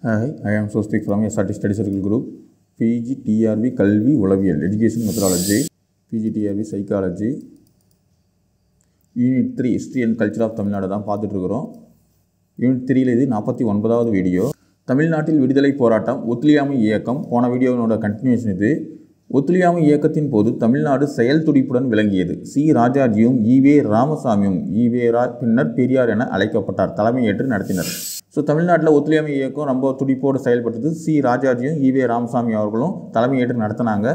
Hi, I am Swastik from SRT Study Circle Group. PG TRB கல்வி உளவியல் education methodology PG TRB psychology unit three history and culture of Tamil Nadu தான் பார்த்துட்ருக்குறோம் unit த்ரீல இது நாற்பத்தி ஒன்பதாவது வீடியோ தமிழ்நாட்டில் விடுதலை போராட்டம் ஒத்துழையாமை இயக்கம் போன வீடியோவினோட கண்டினியூஷன் இது ஒத்துழையாமை இயக்கத்தின் போது தமிழ்நாடு செயல் துடிப்புடன் விளங்கியது சி ராஜாஜியும் ஈவே ராமசாமியும் ஈவே ரா பின்னர் பெரியார் என அழைக்கப்பட்டார் தலைமையேற்று நடத்தினர் ஸோ தமிழ்நாட்டில் ஒத்துழையாமை இயக்கம் ரொம்ப துடிப்போடு செயல்பட்டது சி ராஜாஜியும் ஈவே ராமசாமி அவர்களும் தலைமையேற்று நடத்தினாங்க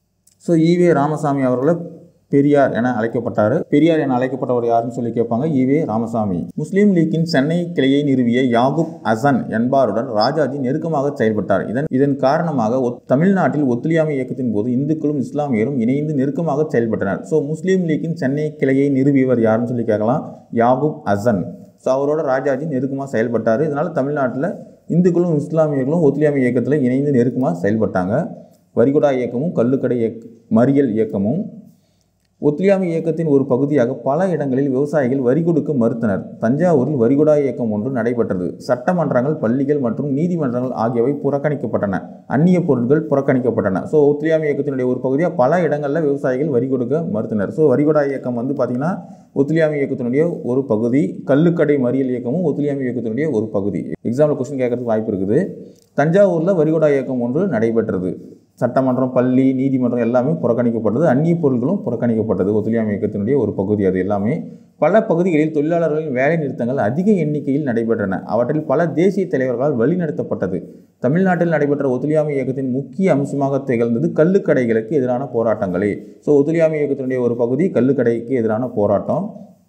ஸோ ஈவே ராமசாமி அவர்களை பெரியார் என அழைக்கப்பட்டார் பெரியார் என அழைக்கப்பட்டவர் யாருன்னு சொல்லி கேட்பாங்க ஈவே ராமசாமி முஸ்லீம் லீக்கின் சென்னை கிளையை நிறுவிய யாகுப் அசன் என்பாருடன் ராஜாஜி நெருக்கமாக செயல்பட்டார் இதன் இதன் காரணமாக ஒத்- தமிழ்நாட்டில் ஒத்துழையாமை இயக்கத்தின் போது இந்துக்களும் இஸ்லாமியரும் இணைந்து நெருக்கமாக செயல்பட்டனர் ஸோ முஸ்லீம் லீக்கின் சென்னை கிளையை நிறுவியவர் யாருன்னு சொல்லி கேட்கலாம் யாகுப் அசன் ஸோ அவரோட ராஜாஜி நெருக்கமாக செயல்பட்டார் இதனால் தமிழ்நாட்டில் இந்துக்களும் இஸ்லாமியர்களும் ஒத்துழையாமை இயக்கத்தில் இணைந்து நெருக்கமாக செயல்பட்டாங்க வரிகுடா இயக்கமும் கள்ளுக்கடை இயக்க மறியல் இயக்கமும் ஒத்துழையாமை இயக்கத்தின் ஒரு பகுதியாக பல இடங்களில் விவசாயிகள் வரி கொடுக்க மறுத்தனர் தஞ்சாவூரில் வரிகுடா இயக்கம் ஒன்று நடைபெற்றது சட்டமன்றங்கள் பள்ளிகள் மற்றும் நீதிமன்றங்கள் ஆகியவை புறக்கணிக்கப்பட்டன அந்நிய பொருட்கள் புறக்கணிக்கப்பட்டன ஸோ ஒத்துழையாமை இயக்கத்தினுடைய ஒரு பகுதியாக பல இடங்களில் விவசாயிகள் வரி கொடுக்க மறுத்தனர் ஸோ வரிகுடா இயக்கம் வந்து பார்த்திங்கன்னா ஒத்துழையாமை இயக்கத்தினுடைய ஒரு பகுதி கள்ளுக்கடை மறியல் இயக்கமும் ஒத்துழையாமை இயக்கத்தினுடைய ஒரு பகுதி எக்ஸாம்பிள் கொஸ்டின் கேட்கறதுக்கு வாய்ப்பு இருக்குது தஞ்சாவூரில் வரிகுடா இயக்கம் ஒன்று நடைபெற்றது சட்டமன்றம் பள்ளி நீதிமன்றம் எல்லாமே புறக்கணிக்கப்பட்டது அந்நிய பொருட்களும் புறக்கணிக்கப்பட்டது ஒத்துழையாமை இயக்கத்தினுடைய ஒரு பகுதி அது எல்லாமே பல பகுதிகளில் தொழிலாளர்களின் வேலை நிறுத்தங்கள் அதிக எண்ணிக்கையில் நடைபெற்றன அவற்றில் பல தேசிய தலைவர்களால் வழிநடத்தப்பட்டது தமிழ்நாட்டில் நடைபெற்ற ஒத்துழையாமை இயக்கத்தின் முக்கிய அம்சமாக திகழ்ந்தது கள்ளுக்கடைகளுக்கு எதிரான போராட்டங்களே ஸோ ஒத்துழையாமை இயக்கத்தினுடைய ஒரு பகுதி கள்ளுக்கடைக்கு எதிரான போராட்டம்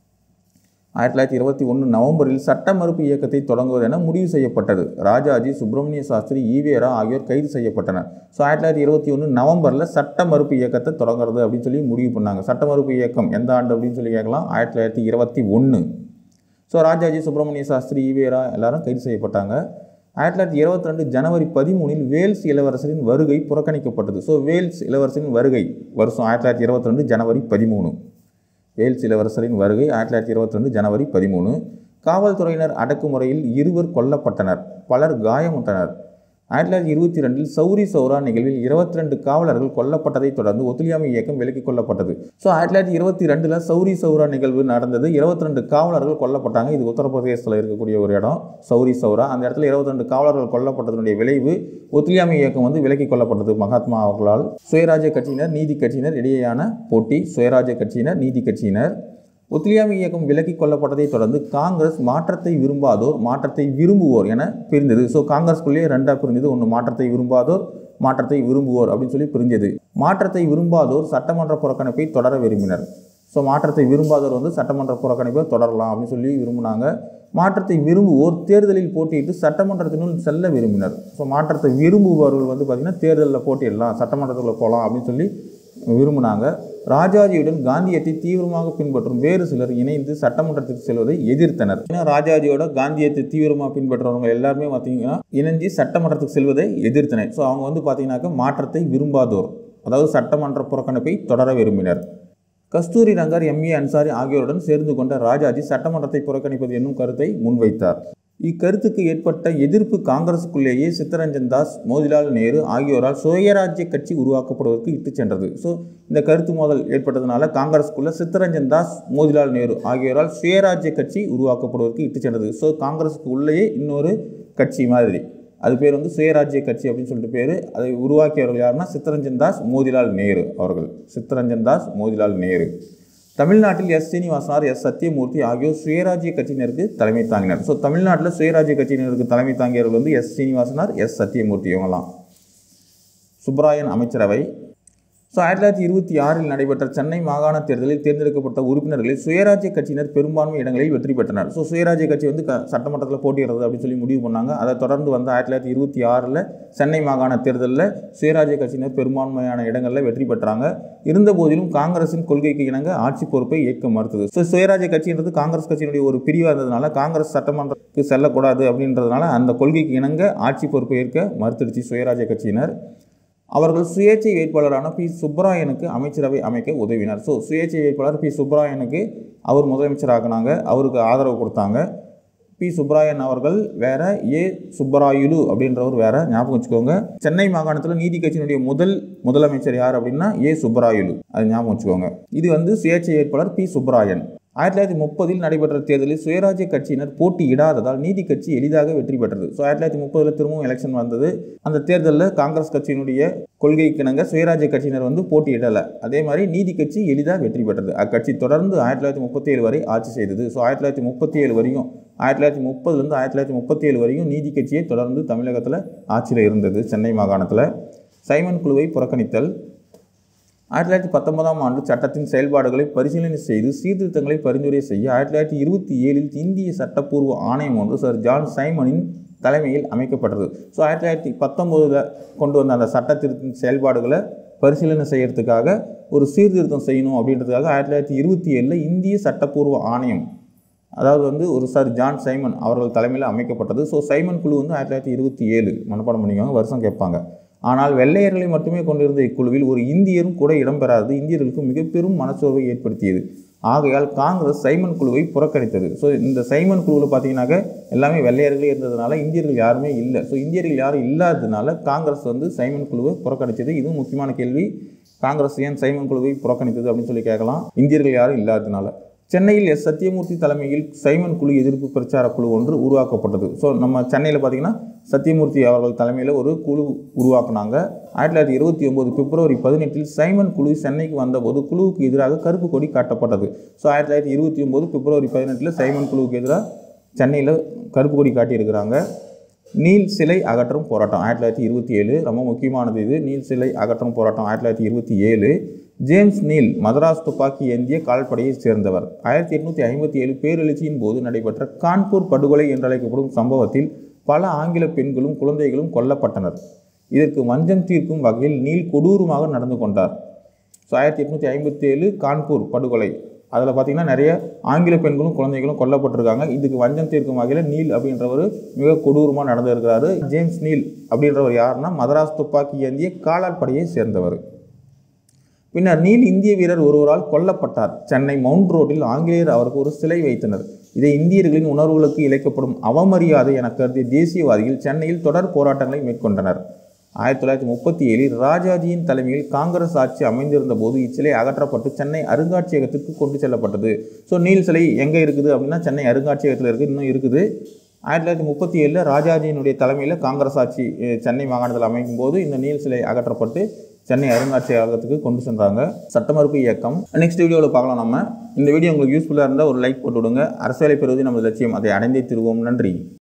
ஆயிரத்தி தொள்ளாயிரத்தி இருபத்தி ஒன்று நவம்பரில் சட்ட மறுப்பு இயக்கத்தை தொடங்குவதென முடிவு செய்யப்பட்டது ராஜாஜி சுப்பிரமணிய சாஸ்திரி ஈவேரா ஆகியோர் கைது செய்யப்பட்டனர் ஸோ ஆயிரத்தி தொள்ளாயிரத்தி இருபத்தி ஒன்று நவம்பரில் சட்ட மறுப்பு இயக்கத்தை தொடங்குறது அப்படின்னு சொல்லி முடிவு பண்ணாங்க சட்ட மறுப்பு இயக்கம் எந்த ஆண்டு அப்படின்னு சொல்லி கேட்கலாம் ஆயிரத்தி தொள்ளாயிரத்தி இருபத்தி ஒன்று ஸோ ராஜாஜி சுப்பிரமணிய சாஸ்திரி ஈவேரா எல்லாரும் கைது செய்யப்பட்டாங்க ஆயிரத்தி தொள்ளாயிரத்தி இருபத்தி ரெண்டு ஜனவரி பதிமூணில் வேல்ஸ் இளவரசரின் வருகை புறக்கணிக்கப்பட்டது ஸோ வேல்ஸ் இளவரசரின் வருகை வருஷம் ஆயிரத்தி தொள்ளாயிரத்தி இருபத்தி ரெண்டு ஜனவரி பதிமூணு வேல்ஸ் இளவரசரின் வருகை ஆயிரத்தி தொள்ளாயிரத்தி இருபத்தி ரெண்டு ஜனவரி பதிமூணு காவல்துறையினர் அடக்குமுறையில் இருவர் கொல்லப்பட்டனர் பலர் காயமுற்றனர் ஆயிரத்தி தொள்ளாயிரத்தி இருபத்தி ரெண்டில் சௌரி சௌரா நிகழ்வில் இருபத்தி ரெண்டு காவலர்கள் கொல்லப்பட்டதைத் தொடர்ந்து ஒத்துழையாமை இயக்கம் விலக்கிக் கொள்ளப்பட்டது ஸோ ஆயிரத்தி தொள்ளாயிரத்தி இருபத்தி ரெண்டில் சௌரி சௌரா நிகழ்வு நடந்தது இருபத்தி ரெண்டு காவலர்கள் கொல்லப்பட்டாங்க இது உத்தரப்பிரதேசத்தில் இருக்கக்கூடிய ஒரு இடம் சௌரி சௌரா அந்த இடத்துல இருபத்தி ரெண்டு காவலர்கள் கொல்லப்பட்டதனுடைய விளைவு ஒத்துழையாமை இயக்கம் வந்து விலக்கிக் கொள்ளப்பட்டது மகாத்மா அவர்களால் சுயராஜ்ய கட்சியினர் நீதி கட்சியினர் இடையேயான போட்டி சுயராஜ்ய கட்சியினர் நீதி கட்சியினர் ஒத்துழையாமை இயக்கம் விலக்கிக் கொள்ளப்பட்டதைத் தொடர்ந்து காங்கிரஸ் மாற்றத்தை விரும்பாதோர் மாற்றத்தை விரும்புவோர் என பிரிந்தது ஸோ காங்கிரஸ்குள்ளேயே ரெண்டாக பிரிந்தது ஒன்று மாற்றத்தை விரும்பாதோர் மாற்றத்தை விரும்புவோர் அப்படின்னு சொல்லி பிரிஞ்சது மாற்றத்தை விரும்பாதோர் சட்டமன்ற புறக்கணிப்பை தொடர விரும்பினர் ஸோ மாற்றத்தை விரும்பாதோர் வந்து சட்டமன்ற புறக்கணிப்பை தொடரலாம் அப்படின்னு சொல்லி விரும்பினாங்க மாற்றத்தை விரும்புவோர் தேர்தலில் போட்டியிட்டு சட்டமன்றத்தினுள் செல்ல விரும்பினர் ஸோ மாற்றத்தை விரும்புபவர்கள் வந்து பார்த்திங்கன்னா தேர்தலில் போட்டியிடலாம் சட்டமன்றத்துக்குள்ள போகலாம் அப்படின்னு சொல்லி விரும்பினாங்க ராஜாஜியுடன் காந்தியத்தை தீவிரமாக பின்பற்றும் வேறு சிலர் இணைந்து சட்டமன்றத்துக்கு செல்வதை எதிர்த்தனர் ஏன்னா ராஜாஜியோட காந்தியத்தை தீவிரமாக பின்பற்றுறவங்க எல்லாருமே பார்த்தீங்கன்னா இணைஞ்சு சட்டமன்றத்துக்கு செல்வதை எதிர்த்தனர் ஸோ அவங்க வந்து பார்த்தீங்கன்னாக்கா மாற்றத்தை விரும்பாதோர் அதாவது சட்டமன்ற புறக்கணிப்பை தொடர விரும்பினர் கஸ்தூரி ரங்கர் எம்ஏ அன்சாரி ஆகியோருடன் சேர்ந்து கொண்ட ராஜாஜி சட்டமன்றத்தை புறக்கணிப்பது என்னும் கருத்தை முன்வைத்தார் இக்கருத்துக்கு ஏற்பட்ட எதிர்ப்பு காங்கிரஸுக்குள்ளேயே சித்தரஞ்சன் தாஸ் மோதிலால் நேரு ஆகியோரால் சுயராஜ்ய கட்சி உருவாக்கப்படுவதற்கு இட்டுச் சென்றது ஸோ இந்த கருத்து மோதல் ஏற்பட்டதுனால காங்கிரஸுக்குள்ள சித்தரஞ்சன் தாஸ் மோதிலால் நேரு ஆகியோரால் சுயராஜ்ய கட்சி உருவாக்கப்படுவதற்கு இட்டுச் சென்றது ஸோ காங்கிரஸுக்கு உள்ளேயே இன்னொரு கட்சி மாதிரி அது பேர் வந்து சுயராஜ்ய கட்சி அப்படின்னு சொல்லிட்டு பேர் அதை உருவாக்கியவர்கள் யாருன்னா சித்தரஞ்சன் தாஸ் மோதிலால் நேரு அவர்கள் சித்தரஞ்சன் தாஸ் மோதிலால் நேரு தமிழ்நாட்டில் எஸ் சீனிவாசனார் எஸ் சத்தியமூர்த்தி ஆகியோர் சுயராஜ்ய கட்சியினருக்கு தலைமை தாங்கினர் ஸோ தமிழ்நாட்டில் சுயராஜ்ய கட்சியினருக்கு தலைமை தாங்கியவர்கள் வந்து எஸ் சீனிவாசனார் எஸ் சத்தியமூர்த்தி இவங்கலாம் சுப்ராயன் அமைச்சரவை ஸோ ஆயிரத்தி தொள்ளாயிரத்தி இருபத்தி ஆறில் நடைபெற்ற சென்னை மாகாண தேர்தலில் தேர்ந்தெடுக்கப்பட்ட உறுப்பினர்களில் சுயராஜ்ய கட்சியினர் பெரும்பான்மை இடங்களில் வெற்றி பெற்றனர் ஸோ சுயராஜ்ய கட்சி வந்து க சட்டமன்றத்தில் போட்டியிடுறது அப்படின்னு சொல்லி முடிவு பண்ணாங்க அதை தொடர்ந்து வந்து ஆயிரத்தி தொள்ளாயிரத்தி இருபத்தி ஆறில் சென்னை மாகாண தேர்தலில் சுயராஜ்ய கட்சியினர் பெரும்பான்மையான இடங்களில் வெற்றி பெற்றாங்க இருந்த போதிலும் காங்கிரசின் கொள்கைக்கு இணங்க ஆட்சி பொறுப்பை ஏற்க மறுத்தது ஸோ சுயராஜ்ய கட்சின்றது காங்கிரஸ் கட்சியினுடைய ஒரு பிரிவாக இருந்ததுனால காங்கிரஸ் சட்டமன்றத்துக்கு செல்லக்கூடாது அப்படின்றதுனால அந்த கொள்கைக்கு இணங்க ஆட்சி பொறுப்பை ஏற்க மறுத்துடுச்சு சுயராஜ்ய கட்சியினர் அவர்கள் சுயேட்சை வேட்பாளரான பி சுப்பராயனுக்கு அமைச்சரவை அமைக்க உதவினார் ஸோ சுயேட்சை வேட்பாளர் பி சுப்பராயனுக்கு அவர் முதலமைச்சராகினாங்க அவருக்கு ஆதரவு கொடுத்தாங்க பி சுப்பராயன் அவர்கள் வேற ஏ சுப்பராயுலு அப்படின்றவர் வேற ஞாபகம் வச்சுக்கோங்க சென்னை மாகாணத்தில் நீதி கட்சியினுடைய முதல் முதலமைச்சர் யார் அப்படின்னா ஏ சுப்பராயுலு அது ஞாபகம் வச்சுக்கோங்க இது வந்து சுயேட்சை வேட்பாளர் பி சுப்பராயன் ஆயிரத்தி தொள்ளாயிரத்தி முப்பதில் நடைபெற்ற தேர்தலில் சுயராஜ்ய கட்சியினர் போட்டியிடாததால் நீதி கட்சி எளிதாக வெற்றி பெற்றது ஸோ ஆயிரத்தி தொள்ளாயிரத்தி முப்பதில் திரும்பவும் எலெக்ஷன் வந்தது அந்த தேர்தலில் காங்கிரஸ் கட்சியினுடைய கொள்கைக்கிணங்க சுயராஜ்ய கட்சியினர் வந்து போட்டியிடலை அதே மாதிரி நீதி கட்சி எளிதாக வெற்றி பெற்றது அக்கட்சி தொடர்ந்து ஆயிரத்தி தொள்ளாயிரத்தி முப்பத்தி ஏழு வரை ஆட்சி செய்தது ஸோ ஆயிரத்தி தொள்ளாயிரத்தி முப்பத்தி ஏழு வரையும் ஆயிரத்தி தொள்ளாயிரத்தி முப்பதுலேருந்து ஆயிரத்தி தொள்ளாயிரத்தி முப்பத்தி ஏழு வரையும் நீதி கட்சியே தொடர்ந்து தமிழகத்தில் ஆட்சியில் இருந்தது சென்னை மாகாணத்தில் சைமன் குழுவை புறக்கணித்தல் ஆயிரத்தி தொள்ளாயிரத்தி பத்தொன்பதாம் ஆண்டு சட்டத்தின் செயல்பாடுகளை பரிசீலனை செய்து சீர்திருத்தங்களை பரிந்துரை செய்ய ஆயிரத்தி தொள்ளாயிரத்தி இருபத்தி ஏழில் இந்திய சட்டப்பூர்வ ஆணையம் ஒன்று சர் ஜான் சைமனின் தலைமையில் அமைக்கப்பட்டது ஸோ ஆயிரத்தி தொள்ளாயிரத்தி பத்தொம்போதில் கொண்டு வந்த அந்த சட்டத்திருத்தின் செயல்பாடுகளை பரிசீலனை செய்யறதுக்காக ஒரு சீர்திருத்தம் செய்யணும் அப்படின்றதுக்காக ஆயிரத்தி தொள்ளாயிரத்தி இருபத்தி ஏழில் இந்திய சட்டப்பூர்வ ஆணையம் அதாவது வந்து ஒரு சார் ஜான் சைமன் அவர்கள் தலைமையில் அமைக்கப்பட்டது ஸோ சைமன் குழு வந்து ஆயிரத்தி தொள்ளாயிரத்தி இருபத்தி ஏழு மனப்பாடம் பண்ணிக்கோங்க வருஷம் கேட்பாங்க ஆனால் வெள்ளையர்களை மட்டுமே கொண்டிருந்த இக்குழுவில் ஒரு இந்தியரும் கூட இடம்பெறாதது இந்தியர்களுக்கு மிக பெரும் மனச்சோர்வை ஏற்படுத்தியது ஆகையால் காங்கிரஸ் சைமன் குழுவை புறக்கணித்தது ஸோ இந்த சைமன் குழுவில் பார்த்தீங்கன்னாக்க எல்லாமே வெள்ளையர்களே இருந்ததுனால இந்தியர்கள் யாருமே இல்லை ஸோ இந்தியர்கள் யாரும் இல்லாததுனால காங்கிரஸ் வந்து சைமன் குழுவை புறக்கணித்தது இதுவும் முக்கியமான கேள்வி காங்கிரஸ் ஏன் சைமன் குழுவை புறக்கணித்தது அப்படின்னு சொல்லி கேட்கலாம் இந்தியர்கள் யாரும் இல்லாததுனால சென்னையில் எஸ் சத்தியமூர்த்தி தலைமையில் சைமன் குழு எதிர்ப்பு பிரச்சார குழு ஒன்று உருவாக்கப்பட்டது ஸோ நம்ம சென்னையில் பார்த்தீங்கன்னா சத்தியமூர்த்தி அவர்கள் தலைமையில் ஒரு குழு உருவாக்குனாங்க ஆயிரத்தி தொள்ளாயிரத்தி இருபத்தி ஒம்பது பிப்ரவரி பதினெட்டில் சைமன் குழு சென்னைக்கு வந்தபோது குழுவுக்கு எதிராக கருப்பு கொடி காட்டப்பட்டது ஸோ ஆயிரத்தி தொள்ளாயிரத்தி இருபத்தி ஒம்பது பிப்ரவரி பதினெட்டில் சைமன் குழுவுக்கு எதிராக சென்னையில் கருப்பு கொடி காட்டியிருக்கிறாங்க நீல் சிலை அகற்றும் போராட்டம் ஆயிரத்தி தொள்ளாயிரத்தி இருபத்தி ஏழு ரொம்ப முக்கியமானது இது நீல் சிலை அகற்றும் போராட்டம் ஆயிரத்தி தொள்ளாயிரத்தி இருபத்தி ஏழு ஜேம்ஸ் நீல் மதராஸ் துப்பாக்கி ஏந்திய கால்படையைச் சேர்ந்தவர் ஆயிரத்தி எட்நூற்றி ஐம்பத்தி ஏழு பேரெழுச்சியின் போது நடைபெற்ற கான்பூர் படுகொலை என்றழைக்கப்படும் சம்பவத்தில் பல ஆங்கில பெண்களும் குழந்தைகளும் கொல்லப்பட்டனர் இதற்கு வஞ்சம் தீர்க்கும் வகையில் நீல் கொடூரமாக நடந்து கொண்டார் ஸோ ஆயிரத்தி எட்நூற்றி ஐம்பத்தி ஏழு கான்பூர் படுகொலை அதில் பார்த்தீங்கன்னா நிறைய ஆங்கில பெண்களும் குழந்தைகளும் கொல்லப்பட்டிருக்காங்க இதுக்கு வஞ்சம் தீர்க்கும் வகையில் நீல் அப்படின்றவர் மிக கொடூரமாக நடந்திருக்கிறாரு ஜேம்ஸ் நீல் அப்படின்றவர் யாருன்னா மதராஸ் துப்பாக்கி ஏந்திய காலால் படையை சேர்ந்தவர் பின்னர் நீல் இந்திய வீரர் ஒருவரால் கொல்லப்பட்டார் சென்னை மவுண்ட் ரோட்டில் ஆங்கிலேயர் அவருக்கு ஒரு சிலை வைத்தனர் இதை இந்தியர்களின் உணர்வுகளுக்கு இழைக்கப்படும் அவமரியாதை என கருதிய தேசியவாதிகள் சென்னையில் தொடர் போராட்டங்களை மேற்கொண்டனர் ஆயிரத்தி தொள்ளாயிரத்தி முப்பத்தி ஏழில் ராஜாஜியின் தலைமையில் காங்கிரஸ் ஆட்சி அமைந்திருந்த போது இச்சிலை அகற்றப்பட்டு சென்னை அருங்காட்சியகத்திற்கு கொண்டு செல்லப்பட்டது ஸோ நீல் சிலை எங்கே இருக்குது அப்படின்னா சென்னை அருங்காட்சியகத்தில் இருக்குது இன்னும் இருக்குது ஆயிரத்தி தொள்ளாயிரத்தி முப்பத்தி ஏழில் ராஜாஜியினுடைய தலைமையில் காங்கிரஸ் ஆட்சி அஹ், சென்னை மாகாணத்தில் அமைக்கும் போது இந்த நீல் சிலை அகற்றப்பட்டு சென்னை அருங்காட்சியகத்துக்கு கொண்டு சென்றாங்க சட்ட மறுப்பு இயக்கம் நெக்ஸ்ட் வீடியோவில் பார்க்கலாம் நம்ம இந்த வீடியோ உங்களுக்கு யூஸ்ஃபுல்லாக இருந்தால் ஒரு லைக் போட்டு விடுங்க அரசியலை பெறுவது நமது லட்சியம் அதை அடைந்தே திருவோம் நன்றி